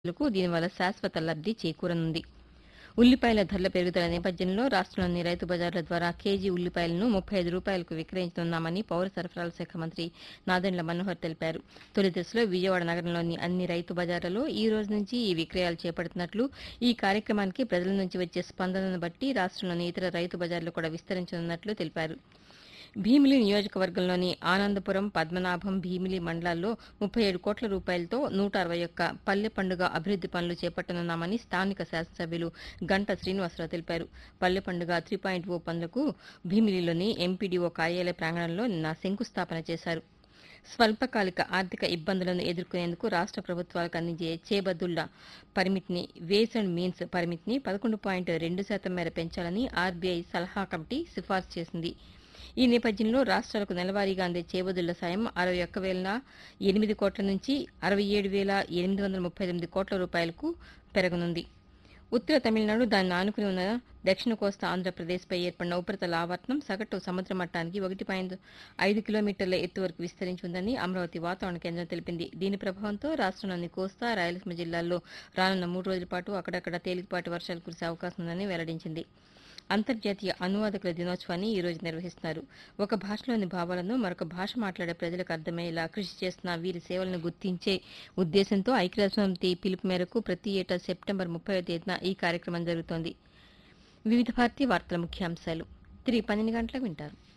లకు దీనివల్ల శాశ్వత లబ్ది చేకూరనుంది ఉల్లిపాయల ధరల పెరుగుదల నేపథ్యంలో రాష్ట్రంలోని రైతు బజార్ల ద్వారా కేజీ ఉల్లిపాయలను ముప్పై ఐదు రూపాయలకు విక్రయిస్తున్నామని పౌర సరఫరాల శాఖ మంత్రి నాదెండ్ల మనోహర్ తెలిపారు తొలి దశలో విజయవాడ నగరంలోని అన్ని రైతు బజార్లలో ఈ రోజు నుంచి ఈ విక్రయాలు చేపడుతున్నట్లు ఈ కార్యక్రమానికి ప్రజల నుంచి వచ్చే స్పందనను బట్టి రాష్ట్రంలోని ఇతర రైతు బజార్లు కూడా విస్తరించనున్నట్లు తెలిపారు భీమిలి నియోజకవర్గంలోని ఆనందపురం పద్మనాభం భీమిలి మండలాల్లో ముప్పై ఏడు కోట్ల రూపాయలతో నూట అరవై ఒక్క పల్లె పండుగ అభివృద్ది పనులు చేపట్టనున్నామని స్థానిక శాసనసభ్యులు గంట శ్రీనివాసరావు తెలిపారు పల్లె పండుగ త్రీ పాయింట్ ఓ పనులకు భీమిలిలోని ఎంపీడీఓ కార్యాలయ ప్రాంగణంలో నిన్న శంకుస్థాపన చేశారు స్వల్పకాలిక ఆర్థిక ఇబ్బందులను ఎదుర్కొనేందుకు రాష్ట్ర ప్రభుత్వాలకు అందించే చేబద్దుళ్ల పరిమితిని వేస్ అండ్ మీన్స్ పరిమితిని పదకొండు పాయింట్ రెండు శాతం మేర పెంచాలని ఆర్బీఐ సలహా కమిటీ సిఫార్సు చేసింది ఈ నేపథ్యంలో రాష్ట్రాలకు నెలవారీగా అందే చేబదుళ్ల సాయం అరవై ఒక్క వేల ఎనిమిది కోట్ల నుంచి అరవై ఏడు వేల ఎనిమిది వందల ముప్పై ఎనిమిది కోట్ల రూపాయలకు పెరగనుంది ఉత్తర తమిళనాడు దాన్ని ఆనుకుని ఉన్న దక్షిణ కోస్తా ఆంధ్రప్రదేశ్పై ఏర్పడిన ఉపరితల ఆవర్తనం సగటు సముద్ర మట్టానికి ఒకటి పాయింట్ ఐదు కిలోమీటర్ల ఎత్తు వరకు విస్తరించి ఉందని అమరావతి వాతావరణ కేంద్రం తెలిపింది దీని ప్రభావంతో రాష్ట్రంలోని కోస్తా రాయలసీమ జిల్లాల్లో రానున్న మూడు రోజుల పాటు అక్కడక్కడ తేలికపాటి వర్షాలు కురిసే అవకాశం ఉందని వెల్లడించింది అంతర్జాతీయ అనువాదకుల దినోత్సవాన్ని ఈ రోజు నిర్వహిస్తున్నారు ఒక భాషలోని భావాలను మరొక భాష మాట్లాడే ప్రజలకు అర్థమయ్యేలా కృషి చేస్తున్న వీరి సేవలను గుర్తించే ఉద్దేశంతో ఐక్యరాజ్యసమితి పిలుపు మేరకు ప్రతి ఏటా సెప్టెంబర్ ముప్పై తేదీన ఈ కార్యక్రమం జరుగుతోంది వివిధ భారతీయ వార్తల ముఖ్యాంశాలు తిరిగి పన్నెండు గంటలకు వింటారు